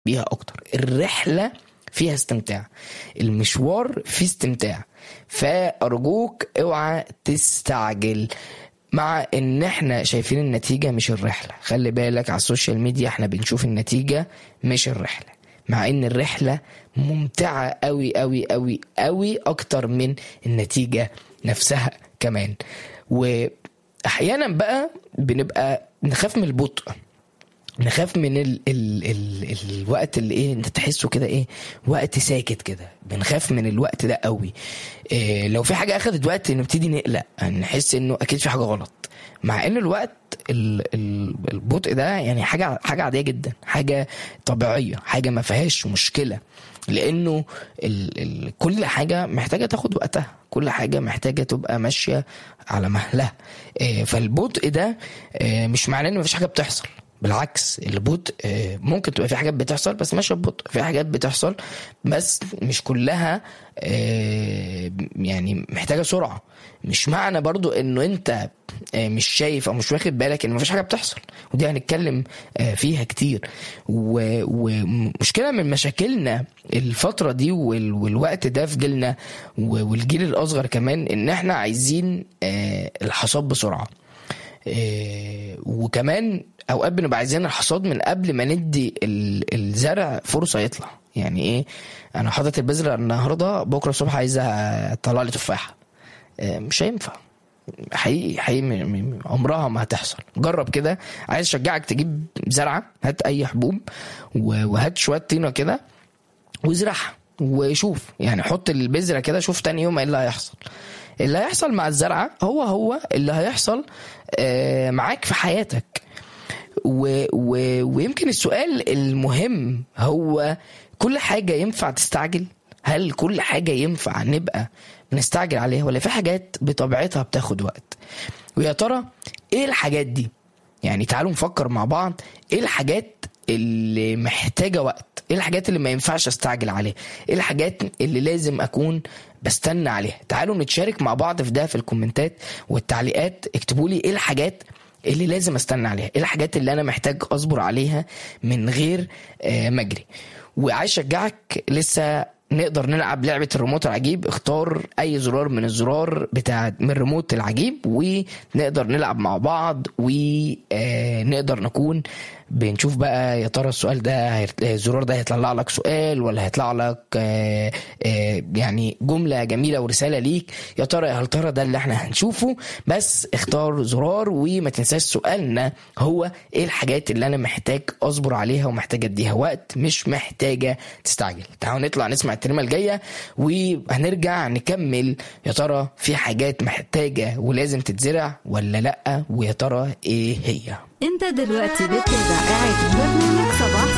بيها اكتر الرحله فيها استمتاع المشوار فيه استمتاع فارجوك اوعى تستعجل مع ان احنا شايفين النتيجة مش الرحلة خلي بالك على السوشيال ميديا احنا بنشوف النتيجة مش الرحلة مع ان الرحلة ممتعة قوي قوي قوي قوي اكتر من النتيجة نفسها كمان واحيانا بقى بنبقى نخاف من البطء نخاف من ال ال ال الوقت اللي ايه انت تحسه كده ايه وقت ساكت كده بنخاف من الوقت ده قوي إيه لو في حاجه اخدت وقت نبتدي نقلق نحس انه اكيد في حاجه غلط مع ان الوقت ال ال البطء ده يعني حاجه حاجه عاديه جدا حاجه طبيعيه حاجه ما فيهاش مشكله لانه ال ال كل حاجه محتاجه تاخد وقتها كل حاجه محتاجه تبقى ماشيه على مهلها إيه فالبطء ده إيه مش معناه ان مفيش حاجه بتحصل بالعكس البطء ممكن تبقى في حاجات بتحصل بس ماشيه ببطء في حاجات بتحصل بس مش كلها يعني محتاجه سرعه مش معنى برضو انه انت مش شايف او مش واخد بالك ان مفيش حاجه بتحصل ودي هنتكلم فيها كتير ومشكله من مشاكلنا الفتره دي والوقت ده في جيلنا والجيل الاصغر كمان ان احنا عايزين الحصاد بسرعه وكمان اوقات بنبقى عايزين الحصاد من قبل ما ندي الزرع فرصه يطلع يعني ايه انا حاطط البذره النهارده بكره الصبح عايز اطلع لي تفاحه مش هينفع حقيقي حقيقي عمرها ما هتحصل جرب كده عايز اشجعك تجيب زرعه هات اي حبوب وهات شويه طينه كده وازرعها وشوف يعني حط البذره كده شوف تاني يوم ايه اللي هيحصل اللي هيحصل مع الزرعه هو هو اللي هيحصل معاك في حياتك و و ويمكن السؤال المهم هو كل حاجه ينفع تستعجل هل كل حاجه ينفع نبقى بنستعجل عليها ولا في حاجات بطبيعتها بتاخد وقت ويا ترى ايه الحاجات دي يعني تعالوا نفكر مع بعض ايه الحاجات اللي محتاجة وقت ايه الحاجات اللي ما ينفعش استعجل عليها ايه الحاجات اللي لازم اكون بستنى عليها تعالوا نتشارك مع بعض في ده في الكومنتات والتعليقات اكتبوا لي ايه الحاجات اللي لازم استنى عليها ايه الحاجات اللي انا محتاج اصبر عليها من غير آه مجري وعايز اشجعك لسه نقدر نلعب لعبة الريموت العجيب اختار اي زرار من الزرار بتاع من الريموت العجيب ونقدر نلعب مع بعض ونقدر نكون بنشوف بقى يا ترى السؤال ده الزرار ده هيطلع لك سؤال ولا هيطلع لك آآ آآ يعني جمله جميله ورساله ليك يا ترى يا هل ترى ده اللي احنا هنشوفه بس اختار زرار وما تنساش سؤالنا هو ايه الحاجات اللي انا محتاج اصبر عليها ومحتاج اديها وقت مش محتاجه تستعجل تعالوا نطلع نسمع الترمه الجايه وهنرجع نكمل يا ترى في حاجات محتاجه ولازم تتزرع ولا لا ويا ترى ايه هي انت دلوقتي بتتابع قاعد برنامج صباح